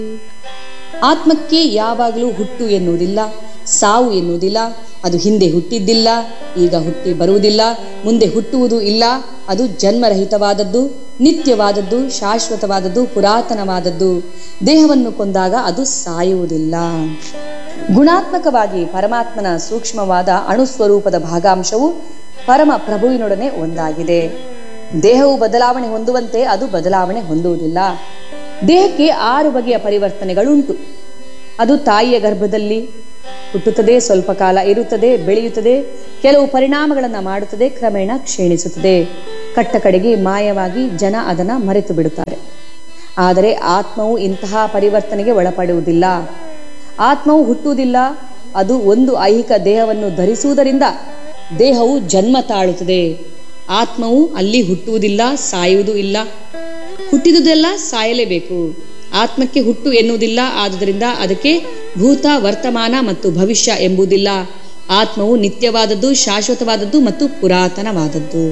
ಆತ್ಮಕ್ಕೆ ಯಾವಾಗಲೂ ಹುಟ್ಟು ಎನ್ನುವುದಿಲ್ಲ ಸಾವು ಎನ್ನುವುದಿಲ್ಲ ಅದು ಹಿಂದೆ ಹುಟ್ಟಿದ್ದಿಲ್ಲ ಈಗ ಹುಟ್ಟಿ ಬರುವುದಿಲ್ಲ ಮುಂದೆ ಹುಟ್ಟುವುದು ಇಲ್ಲ ಅದು ಜನ್ಮರಹಿತವಾದದ್ದು ನಿತ್ಯವಾದದ್ದು ಶಾಶ್ವತವಾದದ್ದು ಪುರಾತನವಾದದ್ದು ದೇಹವನ್ನು ಕೊಂದಾಗ ಅದು ಸಾಯುವುದಿಲ್ಲ ಗುಣಾತ್ಮಕವಾಗಿ ಪರಮಾತ್ಮನ ಸೂಕ್ಷ್ಮವಾದ ಅಣುಸ್ವರೂಪದ ಭಾಗಾಂಶವು ಪರಮ ಪ್ರಭುವಿನೊಡನೆ ಒಂದಾಗಿದೆ ದೇಹವು ಬದಲಾವಣೆ ಹೊಂದುವಂತೆ ಅದು ಬದಲಾವಣೆ ಹೊಂದುವುದಿಲ್ಲ ದೇಹಕ್ಕೆ ಆರು ಬಗೆಯ ಪರಿವರ್ತನೆಗಳುಂಟು ಅದು ತಾಯಿಯ ಗರ್ಭದಲ್ಲಿ ಹುಟ್ಟುತ್ತದೆ ಸ್ವಲ್ಪ ಕಾಲ ಇರುತ್ತದೆ ಬೆಳೆಯುತ್ತದೆ ಕೆಲವು ಪರಿಣಾಮಗಳನ್ನು ಮಾಡುತ್ತದೆ ಕ್ರಮೇಣ ಕ್ಷೀಣಿಸುತ್ತದೆ ಕಟ್ಟ ಕಡೆಗೆ ಮಾಯವಾಗಿ ಜನ ಅದನ್ನು ಮರೆತು ಬಿಡುತ್ತಾರೆ ಆದರೆ ಆತ್ಮವು ಇಂತಹ ಪರಿವರ್ತನೆಗೆ ಒಳಪಡುವುದಿಲ್ಲ ಆತ್ಮವು ಹುಟ್ಟುವುದಿಲ್ಲ ಅದು ಒಂದು ಐಹಿಕ ದೇಹವನ್ನು ಧರಿಸುವುದರಿಂದ ದೇಹವು ಜನ್ಮ ತಾಳುತ್ತದೆ ಆತ್ಮವು ಅಲ್ಲಿ ಹುಟ್ಟುವುದಿಲ್ಲ ಸಾಯುವುದೂ ಇಲ್ಲ ಹುಟ್ಟಿದುದೆಲ್ಲ ಸಾಯಲೇಬೇಕು ಆತ್ಮಕ್ಕೆ ಹುಟ್ಟು ಎನ್ನುವುದಿಲ್ಲ ಆದುದರಿಂದ ಅದಕ್ಕೆ ಭೂತ ವರ್ತಮಾನ ಮತ್ತು ಭವಿಷ್ಯ ಎಂಬುದಿಲ್ಲ ಆತ್ಮವು ನಿತ್ಯವಾದದ್ದು ಶಾಶ್ವತವಾದದ್ದು ಮತ್ತು ಪುರಾತನವಾದದ್ದು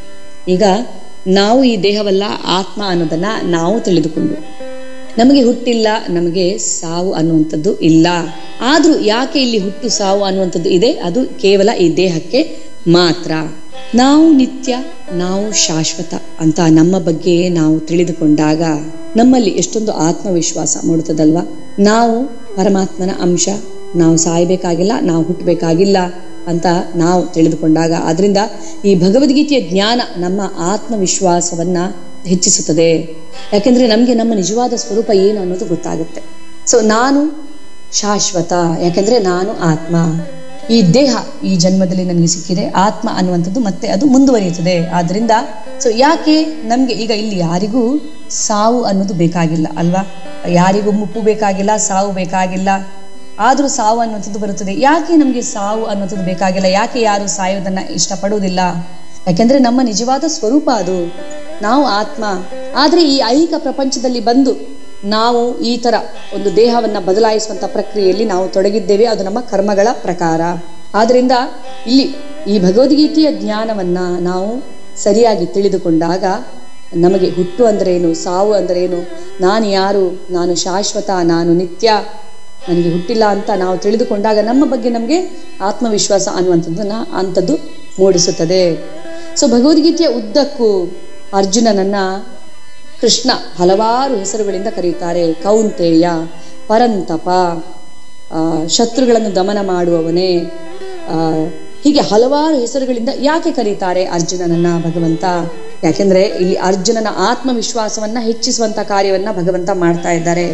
ಈಗ ನಾವು ಈ ದೇಹವಲ್ಲ ಆತ್ಮ ಅನ್ನೋದನ್ನ ನಾವು ತಿಳಿದುಕೊಂಡು ನಮಗೆ ಹುಟ್ಟಿಲ್ಲ ನಮಗೆ ಸಾವು ಅನ್ನುವಂಥದ್ದು ಇಲ್ಲ ಆದ್ರೂ ಯಾಕೆ ಇಲ್ಲಿ ಹುಟ್ಟು ಸಾವು ಅನ್ನುವಂಥದ್ದು ಇದೆ ಅದು ಕೇವಲ ಈ ದೇಹಕ್ಕೆ ಮಾತ್ರ ನಾವು ನಿತ್ಯ ನಾವು ಶಾಶ್ವತ ಅಂತ ನಮ್ಮ ಬಗ್ಗೆ ನಾವು ತಿಳಿದುಕೊಂಡಾಗ ನಮ್ಮಲ್ಲಿ ಎಷ್ಟೊಂದು ಆತ್ಮವಿಶ್ವಾಸ ಮೂಡುತ್ತದಲ್ವಾ ನಾವು ಪರಮಾತ್ಮನ ಅಂಶ ನಾವು ಸಾಯಬೇಕಾಗಿಲ್ಲ ನಾವು ಹುಟ್ಟಬೇಕಾಗಿಲ್ಲ ಅಂತ ನಾವು ತಿಳಿದುಕೊಂಡಾಗ ಅದರಿಂದ ಈ ಭಗವದ್ಗೀತೆಯ ಜ್ಞಾನ ನಮ್ಮ ಆತ್ಮವಿಶ್ವಾಸವನ್ನ ಹೆಚ್ಚಿಸುತ್ತದೆ ಯಾಕೆಂದ್ರೆ ನಮಗೆ ನಮ್ಮ ನಿಜವಾದ ಸ್ವರೂಪ ಏನು ಅನ್ನೋದು ಗೊತ್ತಾಗುತ್ತೆ ಸೊ ನಾನು ಶಾಶ್ವತ ಯಾಕೆಂದ್ರೆ ನಾನು ಆತ್ಮ ಈ ದೇಹ ಈ ಜನ್ಮದಲ್ಲಿ ನನಗೆ ಸಿಕ್ಕಿದೆ ಆತ್ಮ ಅನ್ನುವಂಥದ್ದು ಮತ್ತೆ ಅದು ಮುಂದುವರಿಯುತ್ತದೆ ಆದ್ರಿಂದ ಸೊ ಯಾಕೆ ನಮ್ಗೆ ಈಗ ಇಲ್ಲಿ ಯಾರಿಗೂ ಸಾವು ಅನ್ನೋದು ಬೇಕಾಗಿಲ್ಲ ಅಲ್ವಾ ಯಾರಿಗೂ ಮುಪ್ಪು ಬೇಕಾಗಿಲ್ಲ ಸಾವು ಬೇಕಾಗಿಲ್ಲ ಆದ್ರೂ ಸಾವು ಅನ್ನುವಂಥದ್ದು ಬರುತ್ತದೆ ಯಾಕೆ ನಮಗೆ ಸಾವು ಅನ್ನುವಂಥದ್ದು ಬೇಕಾಗಿಲ್ಲ ಯಾಕೆ ಯಾರು ಸಾಯೋದನ್ನ ಇಷ್ಟಪಡುವುದಿಲ್ಲ ಯಾಕೆಂದ್ರೆ ನಮ್ಮ ನಿಜವಾದ ಸ್ವರೂಪ ಅದು ನಾವು ಆತ್ಮ ಆದ್ರೆ ಈ ಐಹಿಕ ಪ್ರಪಂಚದಲ್ಲಿ ಬಂದು ನಾವು ಈ ತರ ಒಂದು ದೇಹವನ್ನ ಬದಲಾಯಿಸುವಂತ ಪ್ರಕ್ರಿಯೆಯಲ್ಲಿ ನಾವು ತೊಡಗಿದ್ದೇವೆ ಅದು ನಮ್ಮ ಕರ್ಮಗಳ ಪ್ರಕಾರ ಆದ್ರಿಂದ ಇಲ್ಲಿ ಈ ಭಗವದ್ಗೀತೆಯ ಜ್ಞಾನವನ್ನ ನಾವು ಸರಿಯಾಗಿ ತಿಳಿದುಕೊಂಡಾಗ ನಮಗೆ ಹುಟ್ಟು ಅಂದ್ರೇನು ಸಾವು ಅಂದ್ರೇನು ನಾನು ಯಾರು ನಾನು ಶಾಶ್ವತ ನಾನು ನಿತ್ಯ ನನಗೆ ಹುಟ್ಟಿಲ್ಲ ಅಂತ ನಾವು ತಿಳಿದುಕೊಂಡಾಗ ನಮ್ಮ ಬಗ್ಗೆ ನಮಗೆ ಆತ್ಮವಿಶ್ವಾಸ ಅನ್ನುವಂಥದ್ದನ್ನ ಅಂಥದ್ದು ಮೂಡಿಸುತ್ತದೆ ಸೊ ಭಗವದ್ಗೀತೆಯ ಉದ್ದಕ್ಕೂ ಅರ್ಜುನನನ್ನ ಕೃಷ್ಣ ಹಲವಾರು ಹೆಸರುಗಳಿಂದ ಕರೆಯುತ್ತಾರೆ ಕೌಂತೇಯ ಪರಂತಪ ಆ, ಶತ್ರುಗಳನ್ನು ದಮನ ಮಾಡುವವನೇ ಆ, ಹೀಗೆ ಹಲವಾರು ಹೆಸರುಗಳಿಂದ ಯಾಕೆ ಕರೀತಾರೆ ಅರ್ಜುನನನ್ನ ಭಗವಂತ ಯಾಕೆಂದ್ರೆ ಇಲ್ಲಿ ಅರ್ಜುನನ ಆತ್ಮವಿಶ್ವಾಸವನ್ನ ಹೆಚ್ಚಿಸುವಂತ ಕಾರ್ಯವನ್ನ ಭಗವಂತ ಮಾಡ್ತಾ ಇದ್ದಾರೆ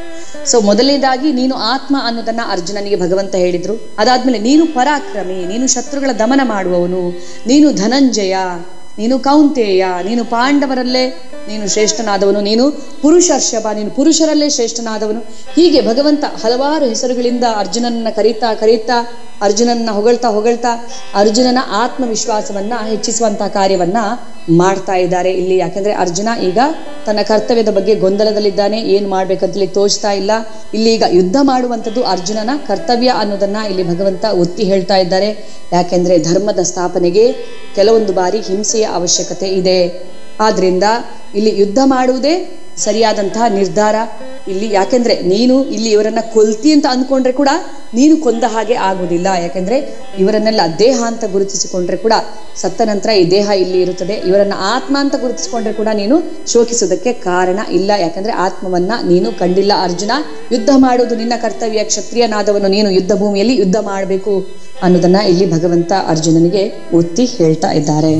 ಸೊ ಮೊದಲನೇದಾಗಿ ನೀನು ಆತ್ಮ ಅನ್ನೋದನ್ನ ಅರ್ಜುನನಿಗೆ ಭಗವಂತ ಹೇಳಿದ್ರು ಅದಾದ್ಮೇಲೆ ನೀನು ಪರಾಕ್ರಮಿ ನೀನು ಶತ್ರುಗಳ ದಮನ ಮಾಡುವವನು ನೀನು ಧನಂಜಯ ನೀನು ಕೌಂತೇಯ ನೀನು ಪಾಂಡವರಲ್ಲೇ ನೀನು ಶ್ರೇಷ್ಠನಾದವನು ನೀನು ಪುರುಷರ್ಷಭ ನೀನು ಪುರುಷರಲ್ಲೇ ಶ್ರೇಷ್ಠನಾದವನು ಹೀಗೆ ಭಗವಂತ ಹಲವಾರು ಹೆಸರುಗಳಿಂದ ಅರ್ಜುನನ್ನ ಕರೀತಾ ಕರೀತಾ ಅರ್ಜುನನ್ನ ಹೊಗಳ್ತಾ ಹೊಗಳ್ತಾ ಅರ್ಜುನನ ಆತ್ಮವಿಶ್ವಾಸವನ್ನ ಹೆಚ್ಚಿಸುವಂತಹ ಕಾರ್ಯವನ್ನ ಮಾಡ್ತಾ ಇದ್ದಾರೆ ಇಲ್ಲಿ ಯಾಕಂದ್ರೆ ಅರ್ಜುನ ಈಗ ತನ್ನ ಕರ್ತವ್ಯದ ಬಗ್ಗೆ ಗೊಂದಲದಲ್ಲಿದ್ದಾನೆ ಏನ್ ಮಾಡ್ಬೇಕಂತೇಳಿ ತೋಚ್ತಾ ಇಲ್ಲ ಇಲ್ಲಿ ಈಗ ಯುದ್ಧ ಮಾಡುವಂಥದ್ದು ಅರ್ಜುನನ ಕರ್ತವ್ಯ ಅನ್ನೋದನ್ನ ಇಲ್ಲಿ ಭಗವಂತ ಒತ್ತಿ ಹೇಳ್ತಾ ಇದ್ದಾರೆ ಯಾಕೆಂದ್ರೆ ಧರ್ಮದ ಸ್ಥಾಪನೆಗೆ ಕೆಲವೊಂದು ಬಾರಿ ಹಿಂಸೆಯ ಅವಶ್ಯಕತೆ ಇದೆ ಆದ್ರಿಂದ ಇಲ್ಲಿ ಯುದ್ಧ ಮಾಡುವುದೇ ಸರಿಯಾದಂತಹ ನಿರ್ಧಾರ ಇಲ್ಲಿ ಯಾಕೆಂದ್ರೆ ನೀನು ಇಲ್ಲಿ ಇವರನ್ನ ಕೊಲ್ತಿ ಅಂತ ಅಂದ್ಕೊಂಡ್ರೆ ಕೂಡ ನೀನು ಕೊಂದ ಹಾಗೆ ಆಗುವುದಿಲ್ಲ ಯಾಕೆಂದ್ರೆ ಇವರನ್ನೆಲ್ಲ ದೇಹ ಅಂತ ಗುರುತಿಸಿಕೊಂಡ್ರೆ ಕೂಡ ಸತ್ತ ನಂತರ ಈ ದೇಹ ಇಲ್ಲಿ ಇರುತ್ತದೆ ಇವರನ್ನ ಆತ್ಮ ಅಂತ ಗುರುತಿಸಿಕೊಂಡ್ರೆ ಕೂಡ ನೀನು ಶೋಕಿಸುವುದಕ್ಕೆ ಕಾರಣ ಇಲ್ಲ ಯಾಕಂದ್ರೆ ಆತ್ಮವನ್ನ ನೀನು ಕಂಡಿಲ್ಲ ಅರ್ಜುನ ಯುದ್ಧ ಮಾಡುವುದು ನಿನ್ನ ಕರ್ತವ್ಯ ಕ್ಷತ್ರಿಯನಾದವನು ನೀನು ಯುದ್ಧ ಭೂಮಿಯಲ್ಲಿ ಯುದ್ಧ ಮಾಡಬೇಕು ಅನ್ನೋದನ್ನ ಇಲ್ಲಿ ಭಗವಂತ ಅರ್ಜುನನಿಗೆ ಒತ್ತಿ ಹೇಳ್ತಾ ಇದ್ದಾರೆ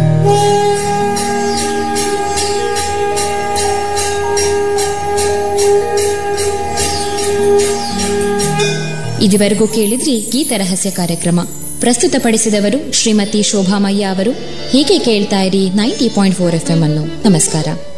ಇದುವರೆಗೂ ಕೇಳಿದ್ರಿ ಗೀತ ರಹಸ್ಯ ಕಾರ್ಯಕ್ರಮ ಪ್ರಸ್ತುತಪಡಿಸಿದವರು ಶ್ರೀಮತಿ ಶೋಭಾಮಯ್ಯ ಅವರು ಹೀಗೆ ಕೇಳ್ತಾ ಇರಿ ninety point four F M ಅನ್ನು ನಮಸ್ಕಾರ